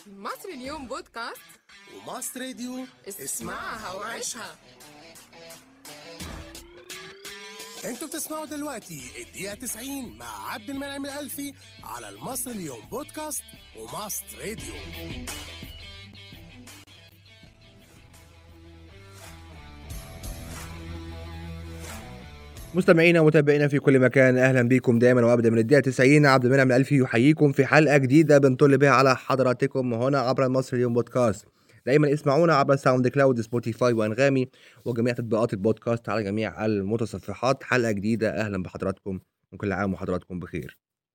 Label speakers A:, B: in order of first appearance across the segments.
A: مصر اليوم بودكاست
B: وماست راديو
A: اسمعها وعيشها
B: انتوا بتسمعوا دلوقتي الدقيقة 90 مع عبد المنعم الألفي على المصر اليوم بودكاست وماست راديو
C: مستمعينا ومتابعينا في كل مكان اهلا بكم دائما وابدا من الدقيقه 90 عبد المنعم الالفي يحييكم في حلقه جديده بنطل بها على حضراتكم هنا عبر مصر اليوم بودكاست دايما اسمعونا عبر ساوند كلاود سبوتيفاي وانغامي وجميع تطبيقات البودكاست على جميع المتصفحات حلقه جديده اهلا بحضراتكم وكل عام وحضراتكم بخير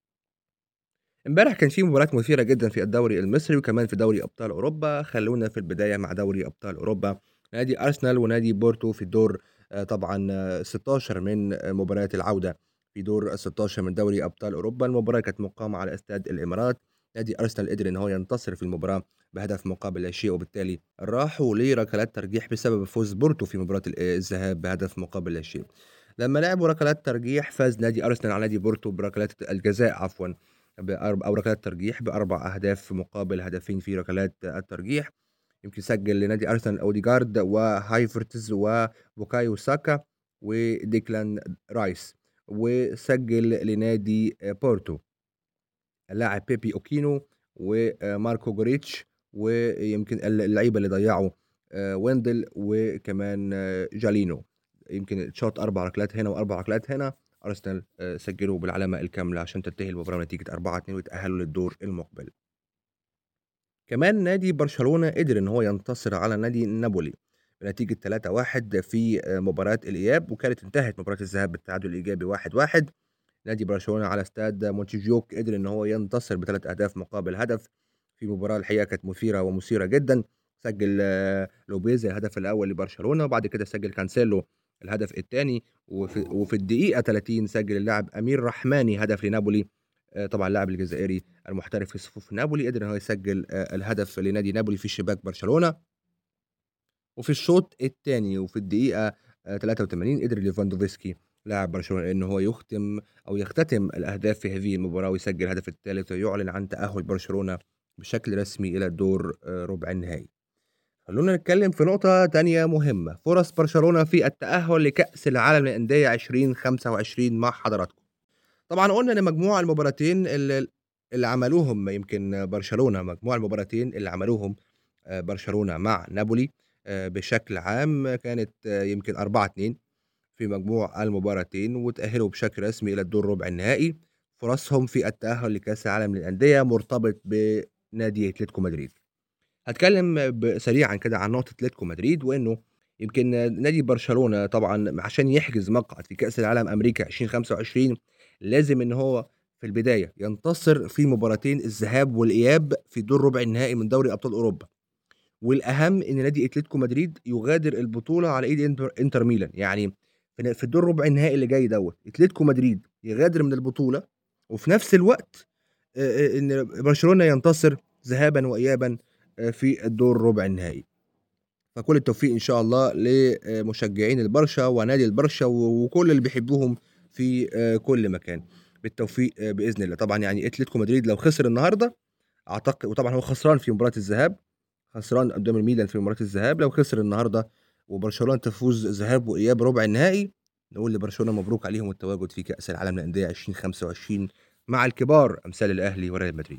C: امبارح كان في مباريات مثيره جدا في الدوري المصري وكمان في دوري ابطال اوروبا خلونا في البدايه مع دوري ابطال اوروبا نادي ارسنال ونادي بورتو في الدور آه، طبعا آه، 16 من آه، مباريات العوده في دور 16 من دوري ابطال اوروبا المباراه كانت مقامه على استاد الامارات نادي ارسنال قدر ان هو ينتصر في المباراه بهدف مقابل لا شيء وبالتالي راحوا لركلات ترجيح بسبب فوز بورتو في مباراه ال- الذهاب بهدف مقابل لا شيء لما لعبوا ركلات ترجيح فاز نادي ارسنال على نادي بورتو بركلات الجزاء عفوا بأرب- او ركلات ترجيح باربع اهداف مقابل هدفين في ركلات الترجيح يمكن سجل لنادي ارسنال اوديجارد وهايفرتز وبوكايو ساكا وديكلان رايس وسجل لنادي بورتو اللاعب بيبي اوكينو وماركو جوريتش ويمكن اللعيبه اللي ضيعوا آه، ويندل وكمان آه، جالينو يمكن شاط اربع ركلات هنا واربع ركلات هنا ارسنال آه، سجلوا بالعلامه الكامله عشان تنتهي المباراه بنتيجه 4 2 ويتاهلوا للدور المقبل كمان نادي برشلونه قدر ان هو ينتصر على نادي نابولي بنتيجه 3-1 في آه، مباراه الاياب وكانت انتهت مباراه الذهاب بالتعادل الايجابي 1-1 نادي برشلونه على استاد مونتجيوك قدر ان هو ينتصر بثلاث اهداف مقابل هدف في مباراه الحقيقه كانت مثيره ومثيره جدا سجل آه، لوبيز الهدف الاول لبرشلونه وبعد كده سجل كانسيلو الهدف الثاني وفي, وفي الدقيقه 30 سجل اللاعب امير رحماني هدف لنابولي آه، طبعا اللاعب الجزائري المحترف في صفوف نابولي قدر ان هو يسجل آه، الهدف لنادي نابولي في شباك برشلونه وفي الشوط الثاني وفي الدقيقه آه، 83 قدر ليفاندوفسكي لاعب برشلونه ان هو يختم او يختتم الاهداف في هذه المباراه ويسجل الهدف الثالث ويعلن عن تاهل برشلونه بشكل رسمي الى الدور آه، ربع النهائي. خلونا نتكلم في نقطة تانية مهمة فرص برشلونة في التأهل لكأس العالم للأندية 2025 مع حضراتكم طبعا قلنا ان مجموع المباراتين اللي, اللي عملوهم يمكن برشلونة مجموع المباراتين اللي عملوهم آه، برشلونة مع نابولي آه، بشكل عام كانت آه، يمكن 4 2 في مجموع المباراتين وتأهلوا بشكل رسمي إلى الدور ربع النهائي فرصهم في التأهل لكأس العالم للأندية مرتبط بنادي أتلتيكو مدريد هتكلم ب- سريعا كده عن نقطة أتلتيكو مدريد وإنه يمكن نادي برشلونة طبعا عشان يحجز مقعد في كأس العالم أمريكا 2025 لازم إن هو في البداية ينتصر في مباراتين الذهاب والإياب في دور ربع النهائي من دوري أبطال أوروبا والأهم إن نادي أتلتيكو مدريد يغادر البطولة على إيد إنتر, إنتر ميلان يعني في في الدور ربع النهائي اللي جاي دوت اتلتيكو مدريد يغادر من البطوله وفي نفس الوقت آه، آه، ان برشلونه ينتصر ذهابا وايابا آه، في الدور ربع النهائي فكل التوفيق ان شاء الله لمشجعين البرشا ونادي البرشا و- وكل اللي بيحبوهم في آه، كل مكان بالتوفيق آه، باذن الله طبعا يعني اتلتيكو مدريد لو خسر النهارده اعتقد وطبعا هو خسران في مباراه الذهاب خسران قدام الميلان في مباراه الذهاب لو خسر النهارده وبرشلونه تفوز ذهاب واياب ربع النهائي نقول لبرشلونه مبروك عليهم التواجد في كاس العالم للانديه 2025 مع الكبار امثال الاهلي وريال مدريد.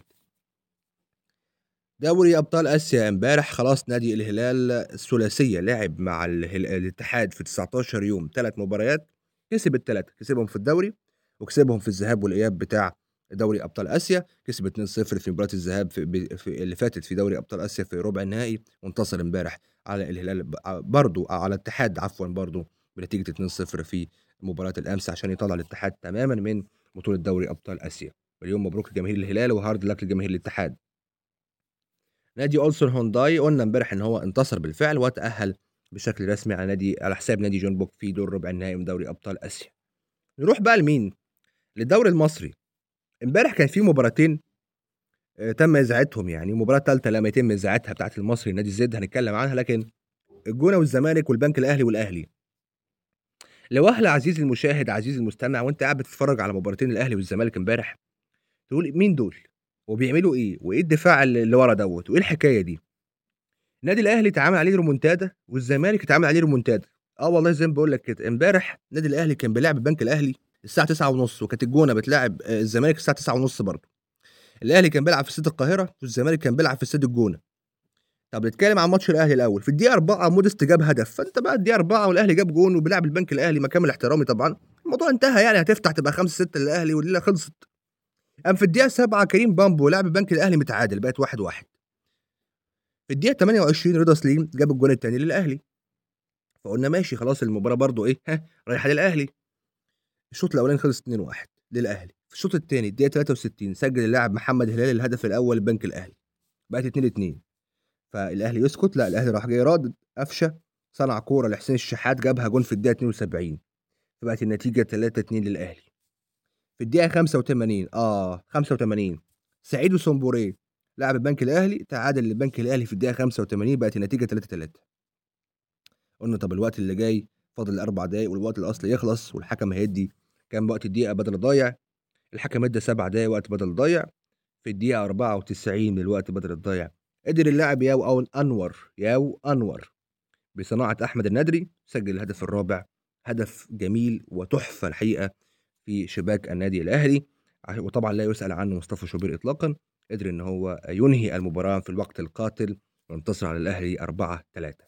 C: دوري ابطال اسيا امبارح خلاص نادي الهلال الثلاثيه لعب مع الهل... الاتحاد في 19 يوم ثلاث مباريات كسب الثلاثه كسبهم في الدوري وكسبهم في الذهاب والاياب بتاع دوري ابطال اسيا كسب 2-0 في مباراه الذهاب في... ب- في اللي فاتت في دوري ابطال اسيا في ربع النهائي وانتصر امبارح على الهلال ب- برضو على الاتحاد عفوا برضو بنتيجه 2-0 في مباراه الامس عشان يطلع الاتحاد تماما من بطوله دوري ابطال اسيا واليوم مبروك لجماهير الهلال وهارد لك لجماهير الاتحاد نادي اولسون هونداي قلنا امبارح ان هو انتصر بالفعل وتاهل بشكل رسمي على نادي على حساب نادي جون بوك في دور ربع النهائي من دوري ابطال اسيا نروح بقى لمين للدوري المصري امبارح كان في مباراتين آه، تم اذاعتهم يعني مباراه ثالثه لما يتم اذاعتها بتاعت المصري نادي الزد هنتكلم عنها لكن الجونه والزمالك والبنك الاهلي والاهلي لو اهلا عزيزي المشاهد عزيزي المستمع وانت قاعد بتتفرج على مباراتين الاهلي والزمالك امبارح تقول مين دول وبيعملوا ايه وايه الدفاع اللي اللي ورا دوت وايه الحكايه دي النادي الاهلي اتعمل عليه رومونتادا والزمالك اتعمل عليه رومونتادا اه والله زي ما بقول لك كده امبارح النادي الاهلي كان بيلعب البنك الاهلي الساعه 9 ونص وكانت الجونه بتلاعب آه، الزمالك الساعه 9 ونص برضه الاهلي كان بيلعب في استاد القاهره والزمالك كان بيلعب في استاد الجونه طب نتكلم عن ماتش الاهلي الاول في الدقيقه 4 مودست جاب هدف فانت بقى الدقيقه 4 والاهلي جاب جون وبيلعب البنك الاهلي ما كامل احترامي طبعا الموضوع انتهى يعني هتفتح تبقى 5 6 للاهلي والليله خلصت قام في الدقيقه 7 كريم بامبو لاعب البنك الاهلي متعادل بقت 1 1 في الدقيقه 28 رضا سليم جاب الجون الثاني للاهلي فقلنا ماشي خلاص المباراه برضو ايه ها رايحه للاهلي الشوط الاولاني خلص 2 1 للاهلي في الشوط الثاني الدقيقه 63 سجل اللاعب محمد هلال الهدف الاول للبنك الاهلي بقت 2 2 فالاهلي يسكت لا الاهلي راح جاي رادد قفشه صنع كوره لحسين الشحات جابها جون في الدقيقه 72 فبقت النتيجه 3 2 للاهلي في الدقيقه 85 اه 85 سعيد وسومبوري لاعب البنك الاهلي تعادل للبنك الاهلي في الدقيقه 85 بقت النتيجه 3 3 قلنا طب الوقت اللي جاي فاضل اربع دقايق والوقت الاصلي يخلص والحكم هيدي كام وقت الدقيقه بدل ضايع الحكم ادى سبع دقايق وقت بدل ضايع في الدقيقه 94 من الوقت بدل الضايع قدر اللاعب ياو أو انور ياو انور بصناعه احمد الندري سجل الهدف الرابع هدف جميل وتحفه الحقيقه في شباك النادي الاهلي ع- وطبعا لا يسال عنه مصطفى شوبير اطلاقا قدر ان هو ينهي المباراه في الوقت القاتل وانتصر على الاهلي 4 3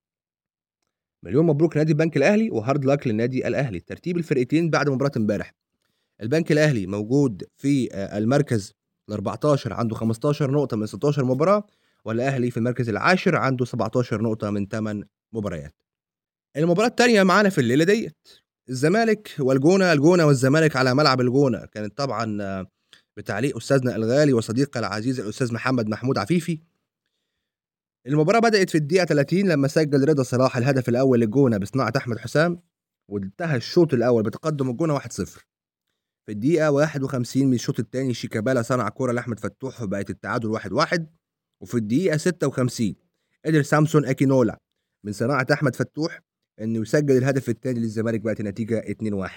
C: مليون مبروك نادي البنك الاهلي وهارد لاك للنادي الاهلي ترتيب الفرقتين بعد مباراه امبارح البنك الاهلي موجود في آه، المركز ال 14 عنده 15 نقطه من 16 مباراه والاهلي في المركز العاشر عنده 17 نقطه من 8 مباريات المباراه الثانيه معانا في الليله ديت الزمالك والجونه الجونه والزمالك على ملعب الجونه كانت طبعا آه، بتعليق استاذنا الغالي وصديقنا العزيز الاستاذ محمد محمود عفيفي المباراة بدأت في الدقيقة 30 لما سجل رضا صلاح الهدف الأول للجونة بصناعة أحمد حسام وانتهى الشوط الأول بتقدم الجونة 1-0 في الدقيقة 51 من الشوط الثاني شيكابالا صنع كرة لأحمد فتوح وبقت التعادل 1-1 وفي الدقيقة 56 قدر سامسون أكينولا من صناعة أحمد فتوح إنه يسجل الهدف الثاني للزمالك بقت النتيجة 2-1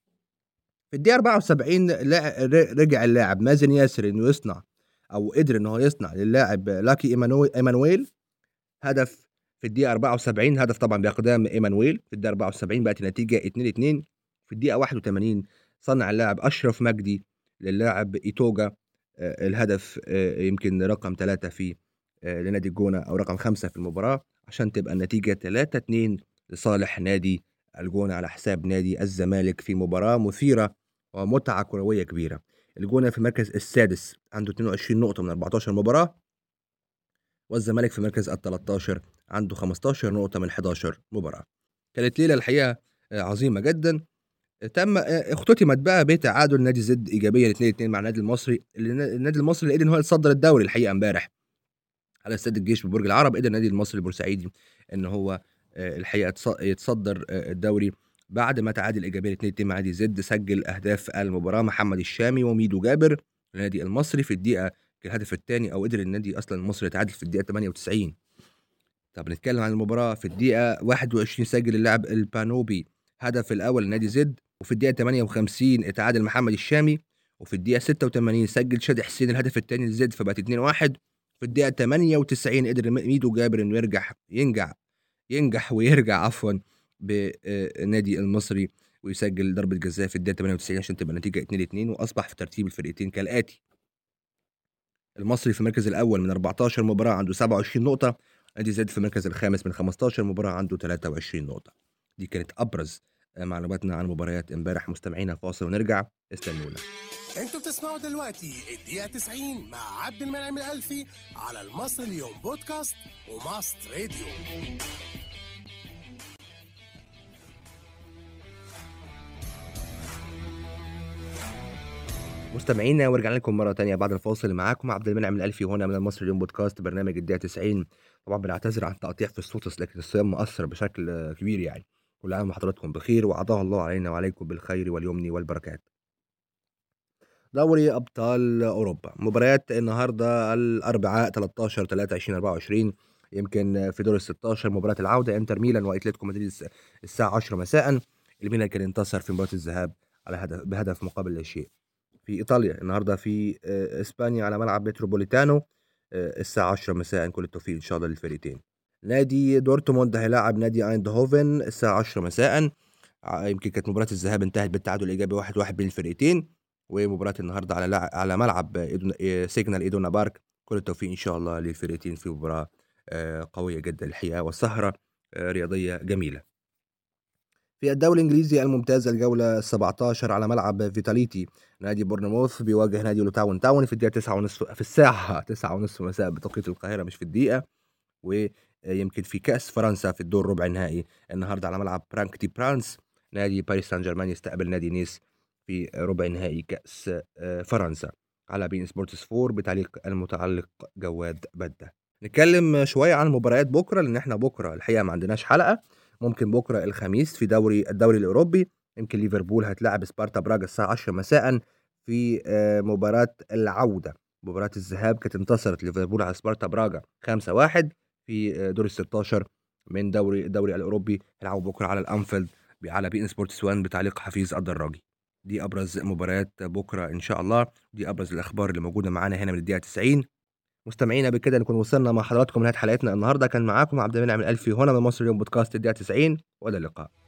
C: في الدقيقة 74 لا- ر- رجع اللاعب مازن ياسر إنه يصنع أو قدر إنه هو يصنع للاعب لاكي إيمانويل إيمانويل هدف في الدقيقة 74 هدف طبعا بأقدام إيمانويل في الدقيقة 74 بقت النتيجة 2-2 في الدقيقة 81 صنع اللاعب أشرف مجدي للاعب إيتوجا آه، الهدف آه، يمكن رقم ثلاثة في آه، لنادي الجونة أو رقم خمسة في المباراة عشان تبقى النتيجة 3-2 لصالح نادي الجونة على حساب نادي الزمالك في مباراة مثيرة ومتعة كروية كبيرة الجونة في المركز السادس عنده 22 نقطة من 14 مباراة والزمالك في المركز ال 13 عنده 15 نقطة من 11 مباراة. كانت ليلة الحقيقة آه، عظيمة جدا تم آه، اختتمت بقى بتعادل نادي زد ايجابيا 2 2 مع النادي المصري اللي- النادي المصري اللي قدر ان هو يتصدر الدوري الحقيقه امبارح على استاد الجيش ببرج العرب قدر النادي المصري البورسعيدي ان هو آه، الحقيقه تص- يتصدر آه، الدوري بعد ما تعادل ايجابيا 2 2 مع نادي زد سجل اهداف المباراه محمد الشامي وميدو جابر للنادي المصري في الدقيقه الهدف الثاني او قدر النادي اصلا المصري يتعادل في الدقيقه 98 طب نتكلم عن المباراه في الدقيقه 21 سجل اللاعب البانوبي هدف الاول لنادي زد وفي الدقيقه 58 اتعادل محمد الشامي وفي الدقيقه 86 سجل شادي حسين الهدف الثاني لزد فبقت 2 1 في الدقيقه 98 قدر ميدو جابر انه يرجع ينجح ينجح ويرجع عفوا بالنادي المصري ويسجل ضربه جزاء في الدقيقه 98 عشان تبقى النتيجه 2 2 واصبح في ترتيب الفرقتين كالاتي المصري في المركز الاول من 14 مباراه عنده 27 نقطه نادي زد في المركز الخامس من 15 مباراه عنده 23 نقطه دي كانت ابرز آه، معلوماتنا عن مباريات امبارح مستمعينا فاصل ونرجع استنونا
B: انتوا بتسمعوا دلوقتي الدقيقة 90 مع عبد المنعم الألفي على المصري اليوم بودكاست وماست راديو
C: مستمعينا ورجعنا لكم مره تانية بعد الفاصل معاكم عبد المنعم الالفي هنا من المصري اليوم بودكاست برنامج الدقيقه 90 طبعا بنعتذر عن التقطيع في الصوت لكن الصيام مؤثر بشكل آه، كبير يعني كل عام وحضراتكم بخير وعطاه الله علينا وعليكم بالخير واليمن والبركات دوري ابطال اوروبا مباريات النهارده الاربعاء 13 3 2024 يمكن في دور ال 16 مباراه العوده انتر ميلان واتلتيكو مدريد الس- الساعه 10 مساء الميلان كان انتصر في مباراه الذهاب على هدف بهدف مقابل لا شيء في ايطاليا النهارده في آه، اسبانيا على ملعب متروبوليتانو آه، الساعه 10 مساء كل التوفيق ان شاء الله للفريقين نادي دورتموند هيلاعب نادي ايندهوفن الساعه 10 مساء ع- يمكن كانت مباراه الذهاب انتهت بالتعادل الايجابي 1-1 بين الفرقتين ومباراه النهارده على لع- على ملعب إيدونا- إيه، سيجنال ايدونا بارك كل التوفيق ان شاء الله للفرقتين في مباراه آه، قويه جدا الحقيقه والسهره آه، رياضيه جميله في الدوري الانجليزي الممتاز الجوله 17 على ملعب فيتاليتي نادي بورنموث بيواجه نادي لوتاون تاون في الدقيقه 9 ونصف في الساعه 9 ونصف مساء بتوقيت القاهره مش في الدقيقه ويمكن في كاس فرنسا في الدور ربع النهائي النهارده على ملعب برانك دي برانس نادي باريس سان جيرمان يستقبل نادي نيس في ربع نهائي كاس آه، فرنسا على بين سبورتس 4 بتعليق المتعلق جواد بده نتكلم شويه عن مباريات بكره لان احنا بكره الحقيقه ما عندناش حلقه ممكن بكره الخميس في دوري الدوري الاوروبي يمكن ليفربول هتلاعب سبارتا براغ الساعه 10 مساء في آه، مباراه العوده مباراه الذهاب كانت انتصرت ليفربول على سبارتا براغا 5-1 في آه، دور ال 16 من دوري الدوري الاوروبي هيلعبوا بكره على الانفيلد على بي ان سبورتس 1 بتعليق حفيظ الدراجي دي ابرز مباريات بكره ان شاء الله دي ابرز الاخبار اللي موجوده معانا هنا من الدقيقه 90 مستمعينا بكده نكون وصلنا مع حضراتكم لنهايه حلقتنا النهارده كان معاكم عبد المنعم الالفي هنا من مصر اليوم بودكاست الدقيقه 90 والى اللقاء